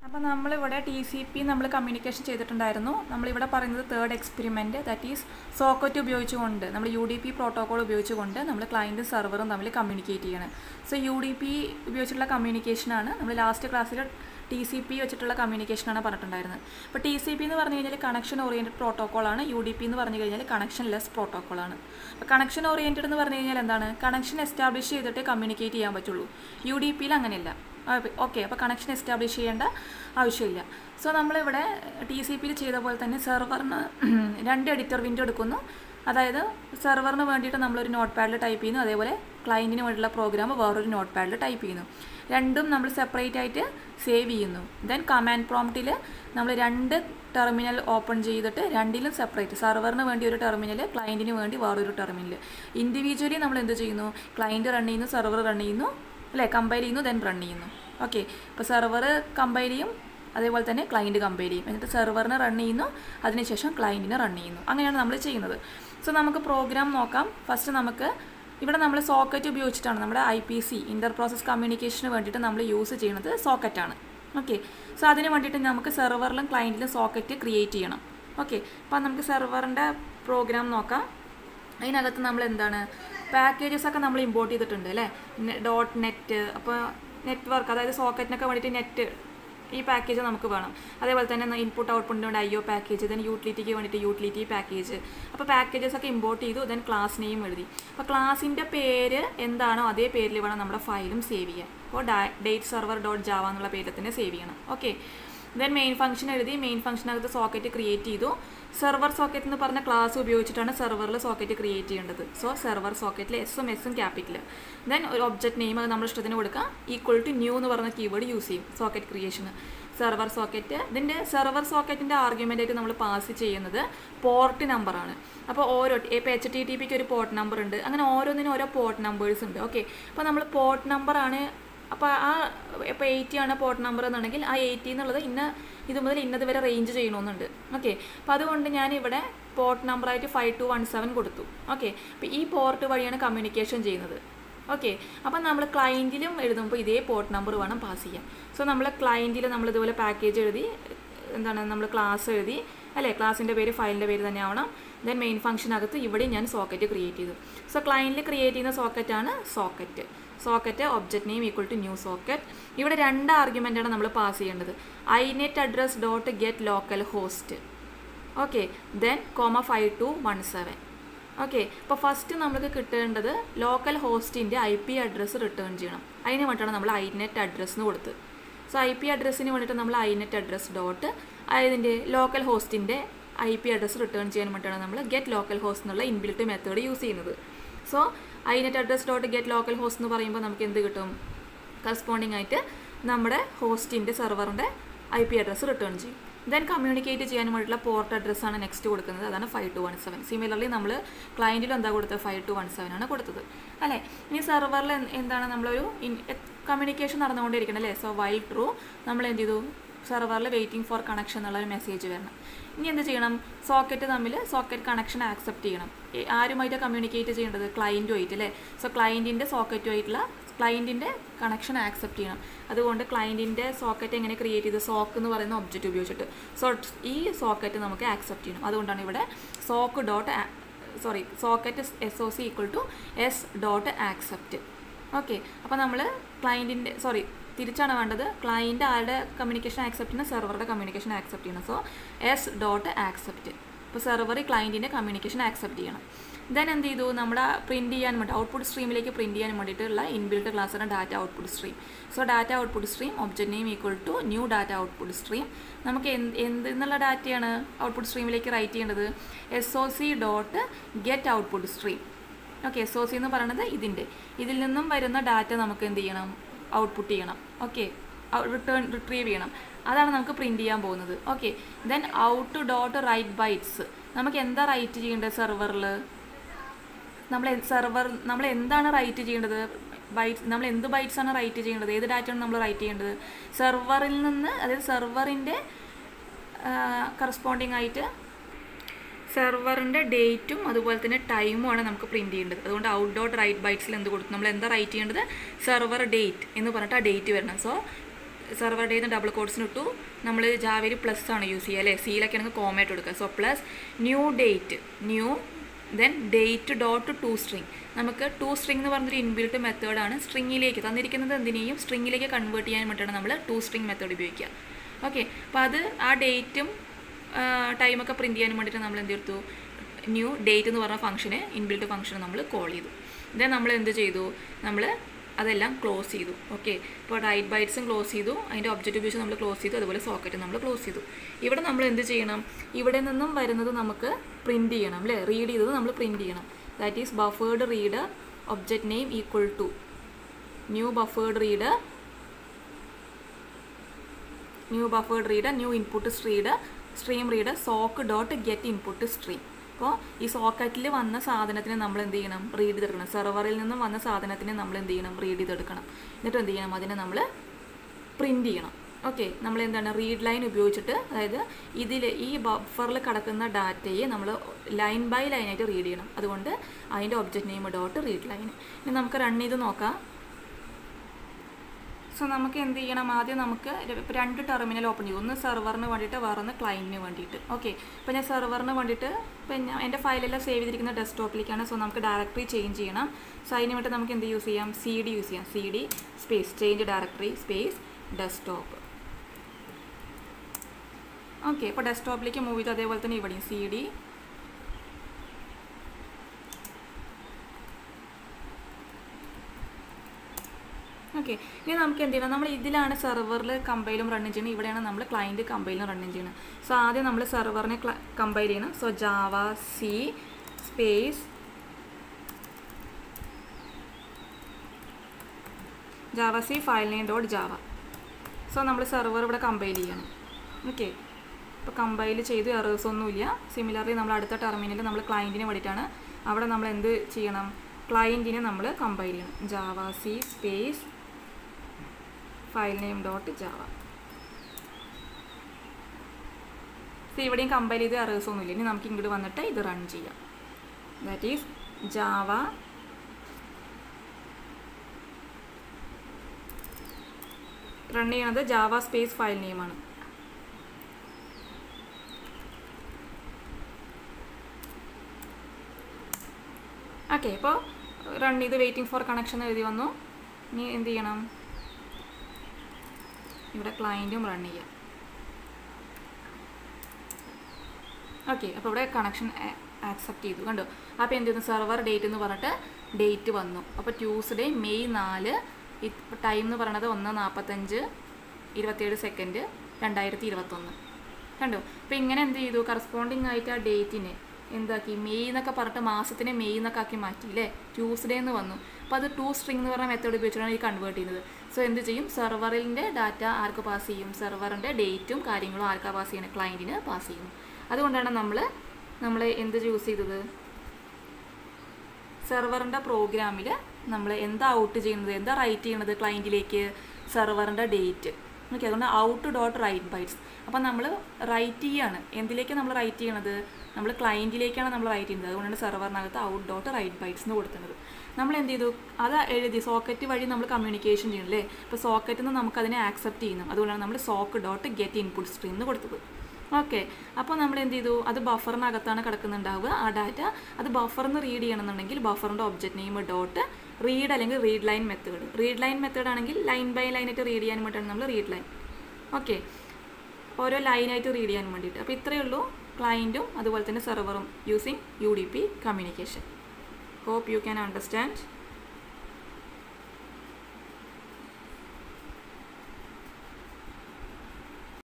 അപ്പോൾ നമ്മളിവിടെ T C P നമ്മൾ കമ്മ്യൂണിക്കേഷൻ ചെയ്തിട്ടുണ്ടായിരുന്നു നമ്മളിവിടെ പറയുന്നത് third experiment that is socket ഉപയോഗിച്ചുകൊണ്ട് നമ്മൾ യു ഡി പി പ്രോട്ടോകോൾ ഉപയോഗിച്ചുകൊണ്ട് നമ്മൾ ക്ലയൻറ്റും സെർവറും തമ്മിൽ കമ്മ്യൂണിക്കേറ്റ് ചെയ്യണം സോ യു ഡി പി ഉപയോഗിച്ചിട്ടുള്ള കമ്മ്യൂണിക്കേഷനാണ് നമ്മൾ ലാസ്റ്റ് ക്ലാസ്സിൽ ടി സി പി വെച്ചിട്ടുള്ള കമ്മ്യൂണിക്കേഷനാണ് പറഞ്ഞിട്ടുണ്ടായിരുന്നത് അപ്പോൾ ടി സി പി എന്ന് പറഞ്ഞു കഴിഞ്ഞാൽ കണക്ഷൻ ഓറിയൻറ്റഡ് പ്രോട്ടോക്കോളാണ് യു ഡി പി എന്ന് പറഞ്ഞു കഴിഞ്ഞാൽ കണക്ഷൻ ലെസ് പ്രോട്ടോക്കോളാണ് അപ്പോൾ കണക്ഷൻ ഓറിയൻറ്റഡ് എന്ന് പറഞ്ഞു കഴിഞ്ഞാൽ എന്താണ് കണക്ഷൻ എസ്റ്റാബ്ലിഷ് ചെയ്തിട്ട് കമ്മ്യൂണിക്കേറ്റ് ചെയ്യാൻ പറ്റുള്ളൂ യു ഡി പിയിൽ അങ്ങനെയല്ല ഓക്കെ അപ്പോൾ കണക്ഷൻ എസ്റ്റാബ്ലിഷ് ചെയ്യേണ്ട ആവശ്യമില്ല സോ നമ്മളിവിടെ ടി സി പിയിൽ ചെയ്ത പോലെ തന്നെ സെർവറിന് രണ്ട് എഡിറ്റർ വിൻഡോ എടുക്കുന്നു അതായത് സെർവറിന് വേണ്ടിയിട്ട് നമ്മളൊരു നോട്ട് പാഡിൽ ടൈപ്പ് ചെയ്യുന്നു അതേപോലെ ക്ലയൻറ്റിന് വേണ്ടിയുള്ള പ്രോഗ്രാം വേറൊരു നോട്ട് പാഡിൽ ടൈപ്പ് ചെയ്യുന്നു രണ്ടും നമ്മൾ സെപ്പറേറ്റ് ആയിട്ട് സേവ് ചെയ്യുന്നു ദെൻ കമാൻഡ് പ്രോംപ്റ്റിൽ നമ്മൾ രണ്ട് ടെർമിനൽ ഓപ്പൺ ചെയ്തിട്ട് രണ്ടിലും സെപ്പറേറ്റ് സെർവറിന് വേണ്ടി ഒരു ടെർമിനൽ ക്ലയൻറ്റിന് വേണ്ടി വേറൊരു ടെർമിനൽ ഇൻഡിവിജ്വലി നമ്മൾ എന്ത് ചെയ്യുന്നു ക്ലയൻറ്റ് റൺ ചെയ്യുന്നു സെർവർ റൺ ചെയ്യുന്നു അല്ലേ കമ്പൈൽ ചെയ്യുന്നു ദെൻ റൺ ചെയ്യുന്നു ഓക്കെ ഇപ്പോൾ സെർവർ കമ്പൈൽ ചെയ്യും അതേപോലെ തന്നെ ക്ലയൻറ്റ് കമ്പയർ ചെയ്യും എന്നിട്ട് സെർവറിനെ റൺ ചെയ്യുന്നു അതിനുശേഷം ക്ലയൻറ്റിനെ റൺ ചെയ്യുന്നു അങ്ങനെയാണ് നമ്മൾ ചെയ്യുന്നത് സോ നമുക്ക് പ്രോഗ്രാം നോക്കാം ഫസ്റ്റ് നമുക്ക് ഇവിടെ നമ്മൾ സോക്കറ്റ് ഉപയോഗിച്ചിട്ടാണ് നമ്മുടെ I P C inter process കമ്മ്യൂണിക്കേഷന് വേണ്ടിയിട്ട് നമ്മൾ യൂസ് ചെയ്യുന്നത് സോക്കറ്റാണ് ഓക്കെ സോ അതിന് വേണ്ടിയിട്ട് നമുക്ക് സെർവറിലും ക്ലയൻറ്റിലും സോക്കറ്റ് ക്രിയേറ്റ് ചെയ്യണം ഓക്കെ അപ്പോൾ നമുക്ക് സെർവറിൻ്റെ പ്രോഗ്രാം നോക്കാം അതിനകത്ത് നമ്മൾ എന്താണ് പാക്കേജസ് ഒക്കെ നമ്മൾ ഇമ്പോർട്ട് ചെയ്തിട്ടുണ്ട് അല്ലേ ഡോട്ട് നെറ്റ് അപ്പോൾ നെറ്റ്വർക്ക് അതായത് സോക്കറ്റിനൊക്കെ വേണ്ടിയിട്ട് നെറ്റ് ഈ പാക്കേജ് നമുക്ക് വേണം അതേപോലെ തന്നെ ഇൻപുട്ട് ഔട്ട്പുട്ടിന് വേണ്ടി ഐ ഒ പാക്കേജ് ദെൻ യൂട്ടിലിറ്റിക്ക് വേണ്ടിയിട്ട് യൂട്ടിലിറ്റി പാക്കേജ് അപ്പോൾ പാക്കേജസ് ഒക്കെ ഇമ്പോർട്ട് ചെയ്തു ദെൻ ക്ലാസ് നെയിം എഴുതി അപ്പോൾ ക്ലാസിൻ്റെ പേര് എന്താണോ അതേ പേരിൽ വേണം നമ്മുടെ ഫയലും സേവ് ചെയ്യാൻ അപ്പോൾ ഡേറ്റ് സെർവർ ഡോട്ട് ജാവ എന്നുള്ള പേരിൽ തന്നെ സേവ് ചെയ്യണം ഓക്കെ ദെൻ മെയിൻ ഫംഗ്ഷൻ എഴുതി മെയിൻ ഫംഗ്ഷനകത്ത് സോക്കറ്റ് ക്രിയേറ്റ് ചെയ്തു സെർവർ സോക്കറ്റ് എന്ന് പറഞ്ഞ ക്ലാസ് ഉപയോഗിച്ചിട്ടാണ് സെർവറിൽ സോക്കറ്റ് ക്രിയേറ്റ് ചെയ്യേണ്ടത് സോ സെർവർ സോക്കറ്റിൽ എസും എസും ക്യാപിറ്റൽ ദെൻ ഒരു ഒബ്ജക്റ്റ് നെയിം നമ്മൾ ഇഷ്ടത്തിന് കൊടുക്കുക ഈക്വൽ ടു ന്യൂ എന്ന് പറഞ്ഞ കീവേഡ് യൂസ് ചെയ്യും സോക്കറ്റ് ക്രിയേഷന് സെർവർ സോക്കറ്റ് ഇതിൻ്റെ സെർവർ സോക്കറ്റിൻ്റെ ആർഗ്യുമെൻ്റ് ആയിട്ട് നമ്മൾ പാസ് ചെയ്യുന്നത് പോർട്ട് നമ്പറാണ് അപ്പോൾ ഓരോ ഇപ്പോൾ എച്ച് ടി ടി പിക്ക് ഒരു പോർട്ട് നമ്പർ ഉണ്ട് അങ്ങനെ ഓരോന്നിനും ഓരോ പോർട്ട് നമ്പേഴ്സ് ഉണ്ട് ഓക്കെ അപ്പോൾ നമ്മൾ പോർട്ട് നമ്പറാണ് അപ്പോൾ ആ ഇപ്പോൾ എയ്റ്റി ആണ് പോർട്ട് നമ്പർ എന്നുണ്ടെങ്കിൽ ആ എയ്റ്റി എന്നുള്ളത് ഇന്ന ഇത് മുതൽ ഇന്നത് വരെ റേഞ്ച് ചെയ്യണമെന്നുണ്ട് ഓക്കെ അപ്പോൾ അതുകൊണ്ട് ഞാൻ ഇവിടെ പോർട്ട് നമ്പറായിട്ട് ഫൈവ് ടു വൺ സെവൻ കൊടുത്തു ഓക്കെ അപ്പോൾ ഈ പോർട്ട് വഴിയാണ് കമ്മ്യൂണിക്കേഷൻ ചെയ്യുന്നത് ഓക്കെ അപ്പം നമ്മൾ ക്ലയൻറ്റിലും എഴുതുമ്പോൾ ഇതേ പോർട്ട് നമ്പർ വേണം പാസ് ചെയ്യാൻ സോ നമ്മൾ ക്ലയൻറ്റിൽ നമ്മൾ ഇതുപോലെ പാക്കേജ് എഴുതി എന്താണ് നമ്മൾ ക്ലാസ് എഴുതി അല്ലേ ക്ലാസ്സിൻ്റെ പേര് ഫയലിൻ്റെ പേര് തന്നെ ആവണം ദെൻ മെയിൻ ഫംഗ്ഷനകത്ത് ഇവിടെ ഞാൻ സോക്കറ്റ് ക്രിയേറ്റ് ചെയ്തു സോ ക്ലയൻറ്റിൽ ക്രിയേറ്റ് ചെയ്യുന്ന സോക്കറ്റാണ് socket socket object name equal to new socket ഇവിടെ രണ്ട് ആർഗ്യുമെൻ്റാണ് നമ്മൾ പാസ് ചെയ്യേണ്ടത് I net address dot get local host okay then comma five two one seven okay അപ്പോൾ ഫസ്റ്റ് നമുക്ക് കിട്ടേണ്ടത് ലോക്കൽ ഹോസ്റ്റിൻ്റെ ഐ പി അഡ്രസ്സ് റിട്ടേൺ ചെയ്യണം അതിന് വേണ്ടിയിട്ടാണ് നമ്മൾ ഐ നെറ്റ് അഡ്രസ്സ് എന്ന് കൊടുത്ത് സോ ഐ പി അഡ്രസ്സിന് വേണ്ടിയിട്ട് നമ്മൾ ഐ നെറ്റ് അഡ്രസ് ഡോട്ട് അതിൻ്റെ ലോക്കൽ ഹോസ്റ്റിൻ്റെ ഐ പി അഡ്രസ്സ് റിട്ടേൺ ചെയ്യാൻ വേണ്ടിയിട്ടാണ് നമ്മൾ ഗെറ്റ് ലോക്കൽ ഹോസ്റ്റ് എന്നുള്ള ഇൻബിൽറ്റ് മെത്തേഡ് യൂസ് ചെയ്യുന്നത് so I net address dot get local host എന്ന് പറയുമ്പോൾ നമുക്ക് എന്ത് കിട്ടും കറസ്പോണ്ടിങ് ആയിട്ട് നമ്മുടെ ഹോസ്റ്റിൻ്റെ സെർവറിൻ്റെ ഐ പി അഡ്രസ്സ് റിട്ടേൺ ചെയ്യും ദെൻ കമ്മ്യൂണിക്കേറ്റ് ചെയ്യാൻ വേണ്ടിയിട്ടുള്ള പോർട്ട് അഡ്രസ്സാണ് നെക്സ്റ്റ് കൊടുക്കുന്നത് അതാണ് five two one seven similarly നമ്മൾ ക്ലയൻറ്റിലും എന്താ കൊടുത്തത് ഫൈവ് ടു വൺ സെവൻ ആണ് കൊടുത്തത് അല്ലേ ഇനി സെർവറിൽ എന്താണ് നമ്മളൊരു കമ്മ്യൂണിക്കേഷൻ നടന്നുകൊണ്ടിരിക്കണം അല്ലേ സോ വൈൽ ട്രൂ നമ്മൾ എന്ത് ചെയ്തു സെർവറിൽ വെയിറ്റിംഗ് ഫോർ കണക്ഷൻ എന്നുള്ള ഒരു മെസ്സേജ് വരണം ഇനി എന്ത് ചെയ്യണം സോക്കറ്റ് തമ്മിൽ സോക്കറ്റ് കണക്ഷൻ ആക്സെപ്റ്റ് ചെയ്യണം ആരുമായിട്ടാണ് കമ്മ്യൂണിക്കേറ്റ് ചെയ്യേണ്ടത് ക്ലയൻറ്റുമായിട്ട് അല്ലേ സോ ക്ലയൻറ്റിൻ്റെ സോക്കറ്റുമായിട്ടുള്ള ക്ലയൻറ്റിൻ്റെ കണക്ഷൻ ആക്സെപ്റ്റ് ചെയ്യണം അതുകൊണ്ട് ക്ലയൻറ്റിൻ്റെ സോക്കറ്റ് എങ്ങനെ ക്രിയേറ്റ് ചെയ്ത് സോക്ക് എന്ന് പറയുന്ന ഒബ്ജക്റ്റ് ഉപയോഗിച്ചിട്ട് സോ ഈ സോക്കറ്റ് നമുക്ക് ആക്സെപ്റ്റ് ചെയ്യണം അതുകൊണ്ടാണ് ഇവിടെ sock dot sorry socket S O C equal to S dot accept okay അപ്പോൾ നമ്മൾ ക്ലയൻറ്റിൻ്റെ സോറി തിരിച്ചാണ് വേണ്ടത് ക്ലയൻറ്റ് ആരുടെ കമ്മ്യൂണിക്കേഷൻ ആക്സെപ്റ്റ് ചെയ്യണം സെർവറുടെ കമ്മ്യൂണിക്കേഷൻ ആക്സെപ്റ്റ് ചെയ്യണം സോ എസ് ഡോട്ട് ആക്സെപ്റ്റ് ഇപ്പോൾ സെർവർ ക്ലയൻറ്റിൻ്റെ കമ്മ്യൂണിക്കേഷൻ ആക്സെപ്റ്റ് ചെയ്യണം ദെൻ എന്ത് ചെയ്തു നമ്മുടെ പ്രിൻറ്റ് ചെയ്യാൻ വേണ്ടി ഔട്ട്പുട്ട് സ്ട്രീമിലേക്ക് പ്രിൻറ്റ് ചെയ്യാൻ വേണ്ടിയിട്ടുള്ള ഇൻബിൽട്ട് ക്ലാസ്സാണ് data output stream so data output stream object name equal to new data output stream നമുക്ക് എന്ത് എന്ത് എന്നുള്ള ഡാറ്റയാണ് ഔട്ട്പുട്ട് സ്ട്രീമിലേക്ക് റൈറ്റ് ചെയ്യേണ്ടത് S O C dot get output stream okay S O C എന്ന് പറയുന്നത് ഇതിൻ്റെ ഇതിൽ നിന്നും വരുന്ന ഡാറ്റ നമുക്ക് എന്ത് ചെയ്യണം ഔട്ട്പുട്ട് ചെയ്യണം ഓക്കെ റിട്ടേൺ റിട്രീവ് ചെയ്യണം അതാണ് നമുക്ക് പ്രിൻറ്റ് ചെയ്യാൻ പോകുന്നത് okay then out dot write bytes നമുക്ക് എന്താ റൈറ്റ് ചെയ്യേണ്ടത് സെർവറിൽ നമ്മൾ സെർവർ നമ്മൾ എന്താണ് റൈറ്റ് ചെയ്യേണ്ടത് ബൈറ്റ്സ് നമ്മൾ എന്ത് ബൈറ്റ്സ് ആണ് റൈറ്റ് ചെയ്യേണ്ടത് ഏത് ഡാറ്റയാണ് നമ്മൾ റൈറ്റ് ചെയ്യേണ്ടത് സെർവറിൽ നിന്ന് അതായത് സെർവറിൻ്റെ കറസ്പോണ്ടിങ് ആയിട്ട് സെർവറിൻ്റെ ഡേറ്റും അതുപോലെ തന്നെ ടൈമുമാണ് നമുക്ക് പ്രിൻറ്റ് ചെയ്യേണ്ടത് അതുകൊണ്ട് ഔട്ട് ഡോട്ട് റൈറ്റ് ബൈറ്റ്സിൽ എന്ത് കൊടുത്തു നമ്മൾ എന്താ റൈറ്റ് ചെയ്യേണ്ടത് സെർവർ ഡേറ്റ് എന്ന് പറഞ്ഞിട്ട് ആ ഡേറ്റ് വരണം സോ സെർവർ ഡേ എന്ന് ഡബിൾ കോഡ്സിന് ഇട്ടു നമ്മൾ ജാവയിൽ പ്ലസ് ആണ് യൂസ് ചെയ്യുക അല്ലേ സിയിലൊക്കെ ആണെങ്കിൽ കോമായിട്ട് കൊടുക്കുക so plus new date new then date dot to string നമുക്ക് ടു സ്ട്രിങ് എന്ന് പറഞ്ഞൊരു ഇൻബിൽട്ട് മെത്തേഡാണ് സ്ട്രിങ്ങിലേക്ക് തന്നിരിക്കുന്നത് എന്തിനേയും സ്ട്രിങ്ങിലേക്ക് കൺവേർട്ട് ചെയ്യാൻ വേണ്ടിയിട്ടാണ് നമ്മൾ ടു സ്ട്രിങ് മെത്തേഡ് ഉപയോഗിക്കുക ഓക്കെ അപ്പോൾ അത് ആ ഡേറ്റും ടൈമൊക്കെ പ്രിൻറ്റ് ചെയ്യാൻ വേണ്ടിയിട്ട് നമ്മൾ എന്ത് എടുത്തു ന്യൂ ഡേറ്റ് എന്ന് പറഞ്ഞ ഫംഗ്ഷന് ഇൻബിൽട്ട് ഫംഗ്ഷൻ നമ്മൾ കോൾ ചെയ്തു ദെൻ നമ്മൾ എന്ത് ചെയ്തു നമ്മൾ അതെല്ലാം ക്ലോസ് ചെയ്തു ഓക്കെ ഇപ്പോൾ റൈറ്റ് ബൈറ്റ്സും ക്ലോസ് ചെയ്തു അതിൻ്റെ ഒബ്ജക്റ്റ് ഉപയോഗിച്ച് നമ്മൾ ക്ലോസ് ചെയ്തു അതുപോലെ സോക്കറ്റ് നമ്മൾ ക്ലോസ് ചെയ്തു ഇവിടെ നമ്മൾ എന്ത് ചെയ്യണം ഇവിടെ നിന്നും വരുന്നത് നമുക്ക് പ്രിൻറ്റ് ചെയ്യണം അല്ലേ റീഡ് ചെയ്തത് നമ്മൾ പ്രിൻറ്റ് ചെയ്യണം that is buffered reader object name equal to new buffered reader new buffered reader new input reader stream reader sock dot get input stream അപ്പോൾ ഈ സോക്കറ്റിൽ വന്ന സാധനത്തിന് നമ്മൾ എന്ത് ചെയ്യണം റീഡ് ചെയ്തെടുക്കണം സെർവറിൽ നിന്നും വന്ന സാധനത്തിന് നമ്മൾ എന്ത് ചെയ്യണം റീഡ് ചെയ്തെടുക്കണം എന്നിട്ട് എന്ത് ചെയ്യണം അതിനെ നമ്മൾ പ്രിൻറ്റ് ചെയ്യണം ഓക്കെ നമ്മൾ എന്താണ് റീഡ് ലൈൻ ഉപയോഗിച്ചിട്ട് അതായത് ഇതിൽ ഈ ബഫറിൽ കിടക്കുന്ന ഡാറ്റയെ നമ്മൾ ലൈൻ ബൈ ലൈനായിട്ട് റീഡ് ചെയ്യണം അതുകൊണ്ട് അതിൻ്റെ object name dot read line ഇനി നമുക്ക് റൺ ചെയ്ത് നോക്കാം സോ നമുക്ക് എന്ത് ചെയ്യണം ആദ്യം നമുക്ക് ഇപ്പോൾ രണ്ട് ടെർമിനൽ ഓപ്പൺ ചെയ്യും ഒന്ന് സെർവറിന് വേണ്ടിയിട്ട് വേറൊന്ന് ക്ലയൻറ്റിന് വേണ്ടിയിട്ട് ഓക്കെ ഇപ്പോൾ ഞാൻ സെർവറിന് വേണ്ടിയിട്ട് ഇപ്പം ഞാൻ എൻ്റെ ഫയലെല്ലാം സേവ് ചെയ്തിരിക്കുന്ന ഡെസ്ക്ടോപ്പിലേക്കാണ് സോ നമുക്ക് ഡയറക്ടറി ചേഞ്ച് ചെയ്യണം സോ അതിന് വേണ്ടി നമുക്ക് എന്ത് യൂസ് ചെയ്യാം സി ഡി യൂസ് ചെയ്യാം C D space change directory space desktop okay ഇപ്പോൾ ഡെസ്ക്ടോപ്പിലേക്ക് മൂവ് ചെയ്തു അതേപോലെ തന്നെ ഇവിടെയും സി ഡി ഓക്കെ ഇനി നമുക്ക് എന്ത് ചെയ്യണം നമ്മൾ ഇതിലാണ് സെർവറിൽ കമ്പൈലും റണ്ണും ചെയ്യുന്നത് ഇവിടെയാണ് നമ്മൾ ക്ലയൻറ്റ് കമ്പൈലും റണ്ണും ചെയ്യുന്നത് സോ ആദ്യം നമ്മൾ സെർവറിനെ കമ്പൈൽ ചെയ്യണം so Java C space Java C file name dot Java so നമ്മൾ സെർവർ ഇവിടെ കമ്പൈൽ ചെയ്യണം ഓക്കെ ഇപ്പോൾ കമ്പൈൽ ചെയ്ത് എറേഴ്സ് ഒന്നുമില്ല സിമിലർലി നമ്മൾ അടുത്ത ടെർമിനൽ നമ്മൾ ക്ലയൻറ്റിന് വേണ്ടിയിട്ടാണ് അവിടെ നമ്മൾ എന്ത് ചെയ്യണം ക്ലയൻറ്റിനെ നമ്മൾ കമ്പൈൽ ചെയ്യണം Java C space file name dot Java ഇവിടെയും കമ്പയർ ചെയ്ത് എറേഴ്സ് ഒന്നുമില്ല ഇനി നമുക്ക് ഇങ്ങോട്ട് വന്നിട്ട് ഇത് റൺ ചെയ്യാം ദാറ്റ് ഈസ് ജാവ റൺ ചെയ്യണത് ജാവ സ്പേസ് ഫയൽ നെയിമാണ് ഓക്കെ അപ്പോൾ റൺ ചെയ്ത് വെയിറ്റിംഗ് ഫോർ കണക്ഷൻ എഴുതി വന്നു ഇനി എന്ത് ചെയ്യണം ഇവിടെ ക്ലയൻറ്റും റൺ ചെയ്യാം ഓക്കെ അപ്പോൾ ഇവിടെ കണക്ഷൻ ആക്സെപ്റ്റ് ചെയ്തു കണ്ടോ അപ്പോൾ എന്ത് ചെയ്യുന്നു സെർവർ ഡേറ്റ് എന്ന് പറഞ്ഞിട്ട് ഡേറ്റ് വന്നു അപ്പോൾ ട്യൂസ്ഡേ മെയ് നാല് ടൈം എന്ന് പറയണത് ഒന്ന് നാൽപ്പത്തഞ്ച് ഇരുപത്തിയേഴ് സെക്കൻഡ് രണ്ടായിരത്തി ഇരുപത്തൊന്ന് കണ്ടോ അപ്പോൾ ഇങ്ങനെ എന്ത് ചെയ്തു കറസ്പോണ്ടിങ് ആയിട്ട് ആ ഡേറ്റിനെ എന്താക്കി മെയ് എന്നൊക്കെ പറഞ്ഞിട്ട് മാസത്തിനെ മെയ് എന്നൊക്കെ ആക്കി മാറ്റി അല്ലേ ട്യൂസ്ഡേ എന്ന് വന്നു അപ്പോൾ അത് ടു സ്ട്രിങ് എന്ന് പറഞ്ഞ മെത്തേഡ് ഉപയോഗിച്ചിട്ടാണ് ഈ കൺവേർട്ട് ചെയ്യുന്നത് സോ എന്ത് ചെയ്യും സെർവറിൻ്റെ ഡാറ്റ ആർക്ക് പാസ് ചെയ്യും സെർവറിൻ്റെ ഡേറ്റും കാര്യങ്ങളും ആർക്കാ പാസ് ചെയ്യണം ക്ലയൻറ്റിന് പാസ് ചെയ്യുന്നു അതുകൊണ്ടാണ് നമ്മൾ നമ്മൾ എന്ത് ചൂസ് ചെയ്തത് സെർവറിൻ്റെ പ്രോഗ്രാമിൽ നമ്മൾ എന്താ ഔട്ട് ചെയ്യുന്നത് എന്താ റൈറ്റ് ചെയ്യുന്നത് ക്ലയൻറ്റിലേക്ക് സെർവറിൻ്റെ ഡേറ്റ് ഓക്കെ അതുകൊണ്ട് ഔട്ട് ഡോട്ട് റൈറ്റ് ബൈറ്റ്സ് അപ്പം നമ്മൾ റൈറ്റ് ചെയ്യാണ് എന്തിലേക്ക് നമ്മൾ റൈറ്റ് ചെയ്യണത് നമ്മൾ ക്ലയൻറ്റിലേക്കാണ് നമ്മൾ റൈറ്റ് ചെയ്യുന്നത് അതുകൊണ്ടാണ് സെർവറിനകത്ത് ഔട്ട് ഡോട്ട് റൈറ്റ് ബൈറ്റ്സ് എന്ന് കൊടുക്കുന്നത് നമ്മൾ എന്ത് ചെയ്തു അത് എഴുതി സോക്കറ്റ് വഴി നമ്മൾ കമ്മ്യൂണിക്കേഷൻ ചെയ്യണല്ലേ അപ്പോൾ സോക്കറ്റിൽ നിന്ന് നമുക്ക് അതിനെ ആക്സെപ്റ്റ് ചെയ്യുന്നു അതുകൊണ്ടാണ് നമ്മൾ sock dot get input stream എന്ന് കൊടുത്തത് ഓക്കെ അപ്പോൾ നമ്മൾ എന്ത് ചെയ്തു അത് ബഫറിനകത്താണ് കിടക്കുന്നുണ്ടാവുക ആ ഡാറ്റ അത് ബഫറിന്ന് റീഡ് ചെയ്യണമെന്നുണ്ടെങ്കിൽ ബഫറിൻ്റെ ഒബ്ജക്റ്റ് നെയിം ഡോട്ട് റീഡ് അല്ലെങ്കിൽ read line method read line method ആണെങ്കിൽ ലൈൻ ബൈ ലൈനായിട്ട് റീഡ് ചെയ്യാൻ വേണ്ടിയിട്ടാണ് നമ്മൾ റീഡ് ലൈൻ ഓക്കെ ഓരോ ലൈനായിട്ട് റീഡ് ചെയ്യാൻ വേണ്ടിയിട്ട് അപ്പോൾ ഇത്രയേ ഉള്ളൂ ക്ലയൻറ്റും അതുപോലെ തന്നെ സെർവറും using U D P communication hope you can understand